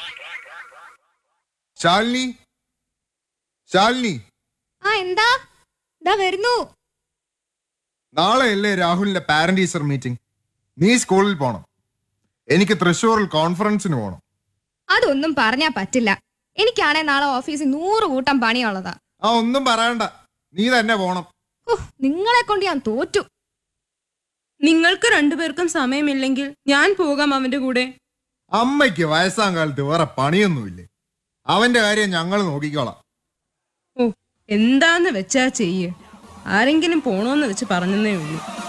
ശാലിനി ശാലിനി ആ എന്താ ദാ വരുന്നു നാളെ അല്ലേ രാഹുലിന്റെ പാരന്റ് ടീച്ചർ മീറ്റിംഗ് നീ സ്കൂളിൽ പോണം എനിക്ക് തൃശ്ശൂരിൽ കോൺഫറൻസിന് പോണം അതൊന്നും പറഞ്ഞാ പറ്റില്ല എനിക്കാണെ നാളെ ഓഫീസിൽ നൂറ് കൂട്ടം പണിയുള്ളതാ ആ ഒന്നും പറയണ്ട നീ തന്നെ പോണം ഓ നിങ്ങളെ കൊണ്ട് ഞാൻ തോറ്റു നിങ്ങൾക്ക് രണ്ടുപേർക്കും സമയമില്ലെങ്കിൽ ഞാൻ പോകാം അവന്റെ കൂടെ അമ്മയ്ക്ക് വയസ്സാം കാലത്ത് വേറെ പണിയൊന്നുമില്ലേ അവന്റെ കാര്യം ഞങ്ങൾ നോക്കിക്കോളാം ഓ എന്താന്ന് വെച്ചാ ചെയ്യ് ആരെങ്കിലും പോണോന്ന് വെച്ച് പറഞ്ഞതേ ഉള്ളൂ